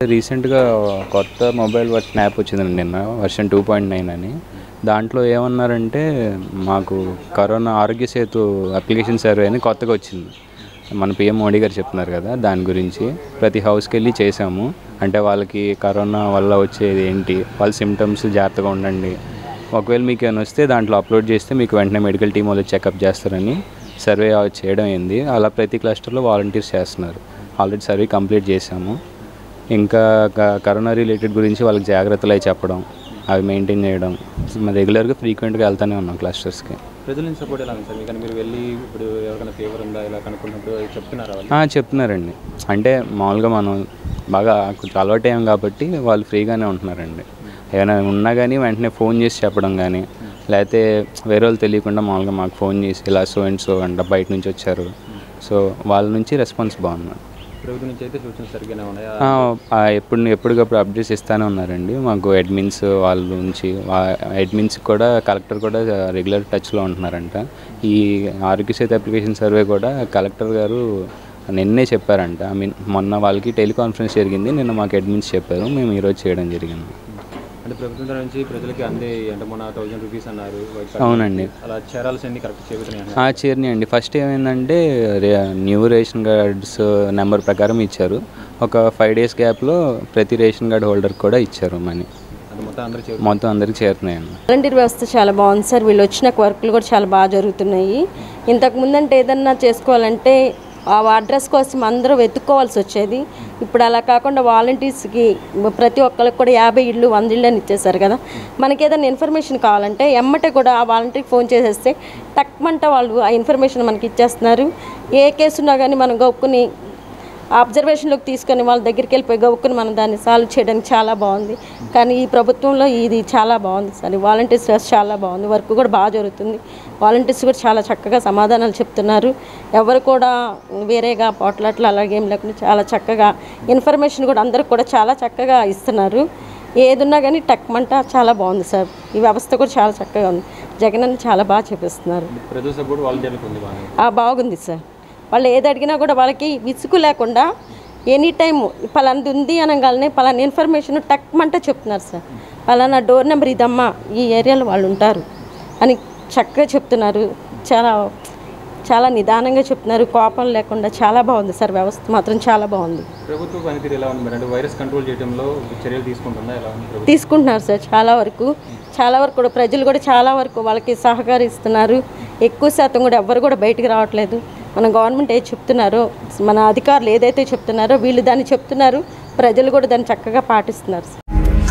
రీసెంట్గా కొత్త mobile version app వచ్చిందండి నిన్న వర్షన్ టూ పాయింట్ నైన్ అని దాంట్లో ఏమన్నారంటే మాకు కరోనా ఆరోగ్య సేతు అప్లికేషన్ సర్వే అని కొత్తగా వచ్చింది మన పిఎం మోడీ గారు చెప్తున్నారు కదా దాని గురించి ప్రతి హౌస్కి వెళ్ళి చేసాము అంటే వాళ్ళకి కరోనా వల్ల వచ్చేది ఏంటి వాళ్ళ సిమ్టమ్స్ జాగ్రత్తగా ఉండండి ఒకవేళ మీకు ఏమైనా వస్తే దాంట్లో అప్లోడ్ చేస్తే మీకు వెంటనే మెడికల్ టీం వాళ్ళు చెకప్ చేస్తారని సర్వే చేయడం అయింది అలా ప్రతి క్లస్టర్లో వాలంటీర్స్ చేస్తున్నారు ఆల్రెడీ సర్వే కంప్లీట్ చేసాము ఇంకా క- కరోనా రిలేటెడ్ గురించి వాళ్ళకి జాగ్రత్తలు అవి చెప్పడం అవి మెయింటైన్ చేయడం మేము రెగ్యులర్గా ఫ్రీక్వెంట్గా వెళ్తూనే ఉన్నాం క్లస్టర్స్కి ప్రజల నుంచి సపోర్ట్ ఎలా ఉంది సార్ మీకు మీరు వెళ్ళి ఇప్పుడు ఎవరికైనా ఫీవర్ ఉందా ఇలా కనుక్కున్నప్పుడు చెప్తున్నారా వాళ్ళు ఆ, చెప్తున్నారండి అంటే మామూలుగా మనం బాగా కొంచెం అలవాటు అయ్యాం కాబట్టి వాళ్ళు ఫ్రీగానే ఉంటున్నారండి ఏమైనా ఉన్నా కానీ వెంటనే ఫోన్ చేసి చెప్పడం కానీ లేకపోతే వేరే వాళ్ళు తెలియకుండా మామూలుగా మాకు ఫోన్ చేసి ఇలా సో అండ్ సో అంట బయట నుంచి వచ్చారు సో వాళ్ళ నుంచి రెస్పాన్స్ బాగుంది ప్రభుత్వం నుంచి అయితే సూచనలు సరిగ్గానే ఉన్నాయా ఆ, ఆ, ఎప్పుడు ఎప్పటికప్పుడు అప్డేట్స్ ఇస్తూనే ఉన్నారండి మాకు అడ్మిన్స్ వాళ్ళ నుంచి అడ్మిన్స్ కూడా కలెక్టర్ కూడా రెగ్యులర్ టచ్లో ఉంటున్నారంట ఈ ఆరోగ్య సేతు అప్లికేషన్ సర్వే కూడా కలెక్టర్ గారు నిన్నే చెప్పారంట ఐ మీన్ మొన్న వాళ్ళకి టెలికాన్ఫరెన్స్ జరిగింది నిన్న మాకు అడ్మిన్స్ చెప్పారు మేము ఈరోజు చేయడం జరిగింది అంటే ప్రభుత్వం తరఫు నుంచి ప్రజలకి అందే అంటే మొన్న థౌసండ్ రూపీస్ అన్నారు వైట్ కార్డ్ అవునండి అలా చేరాల్సింది కరెక్ట్ చెబుతున్నాయి ఆ చైర్ని అండి ఫస్ట్ ఏమైందంటే రే- న్యూ రేషన్ కార్డ్స్ నెంబర్ ప్రకారం ఇచ్చారు ఒక ఫైవ్ డేస్ గ్యాప్లో ప్రతి రేషన్ కార్డ్ హోల్డర్ కూడా ఇచ్చారు మనీ అది మొత్తం అందరూ చేరు మొత్తం అందరికి చేరుతున్నాయండి వాలంటీర్ వ్యవస్థ చాలా బాగుంది సార్ వీళ్ళు వచ్చిన వర్క్లు కూడా చాలా బాగా జరుగుతున్నాయి ఇంతకు ముందంటే ఏదన్నా చేసుకోవాలంటే ఆ అడ్రస్ కోసం అందరూ వెతుక్కోవాల్సి వచ్చేది ఇప్పుడు అలా కాకుండా వాలంటీర్స్కి ప్రతి ఒక్కరికి కూడా యాభై ఇళ్ళు వంద ఇళ్ళు అని ఇచ్చేసారు కదా మనకి ఏదైనా ఇన్ఫర్మేషన్ కావాలంటే ఎమ్మటే కూడా ఆ వాలంటీర్కి ఫోన్ చేసేస్తే తక్కువంట వాళ్ళు ఆ ఇన్ఫర్మేషన్ మనకి ఇచ్చేస్తున్నారు ఏ కేసు ఉన్నా కానీ మనం గొప్పని అబ్జర్వేషన్లోకి తీసుకొని వాళ్ళ దగ్గరికి వెళ్ళిపోయి గవ్వుకుని మనం దాన్ని సాల్వ్ చేయడానికి చాలా బాగుంది కానీ ఈ ప్రభుత్వంలో ఇది చాలా బాగుంది సార్ వాలంటీర్స్ వ్యవస్థ చాలా బాగుంది వర్క్ కూడా బాగా జరుగుతుంది వాలంటీర్స్ కూడా చాలా చక్కగా సమాధానాలు చెప్తున్నారు ఎవరు కూడా వేరేగా పోట్లాట్లు అలాగే ఏం లేకుండా చాలా చక్కగా ఇన్ఫర్మేషన్ కూడా అందరికి కూడా చాలా చక్కగా ఇస్తున్నారు ఏదున్నా కానీ టక్మంట చాలా బాగుంది సార్ ఈ వ్యవస్థ కూడా చాలా చక్కగా ఉంది జగన్ అన్న చాలా బాగా చూపిస్తున్నారు ప్రజల సపోర్ట్ వాలంటీర్లకు ఉంది బాగా ఆ, బాగుంది సార్ వాళ్ళు ఏది అడిగినా కూడా వాళ్ళకి విసుగు లేకుండా ఎనీ టైం పలానది ఉంది అనగానే పలానా ఇన్ఫర్మేషన్ టక్మంట చెప్తున్నారు సార్ పలానా డోర్ నెంబర్ ఇదమ్మా ఈ ఏరియాలో వాళ్ళు ఉంటారు అని చక్కగా చెప్తున్నారు చాలా చాలా నిదానంగా చెప్తున్నారు కోపం లేకుండా చాలా బాగుంది సార్ వ్యవస్థ మాత్రం చాలా బాగుంది ప్రభుత్వ పనితీరు ఎలా ఉంది మరి అంటే వైరస్ కంట్రోల్ చేయడంలో చర్యలు తీసుకుంటుందా ఎలా ఉంది ప్రభుత్వం తీసుకుంటున్నారు సార్ చాలా వరకు చాలా వరకు కూడా ప్రజలు కూడా చాలా వరకు వాళ్ళకి సహకరిస్తున్నారు ఎక్కువ శాతం కూడా ఎవ్వరు కూడా బయటికి రావట్లేదు మన గవర్నమెంట్ ఏది చెప్తున్నారో మన అధికారులు ఏదైతే చెప్తున్నారో వీళ్ళు దాన్ని చెప్తున్నారు ప్రజలు కూడా దాన్ని చక్కగా పాటిస్తున్నారు సార్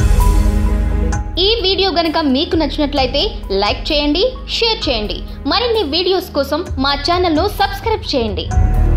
ఈ వీడియో గనుక మీకు నచ్చినట్లయితే లైక్ చేయండి షేర్ చేయండి మరిన్ని వీడియోస్ కోసం మా ఛానల్ను సబ్స్క్రైబ్ చేయండి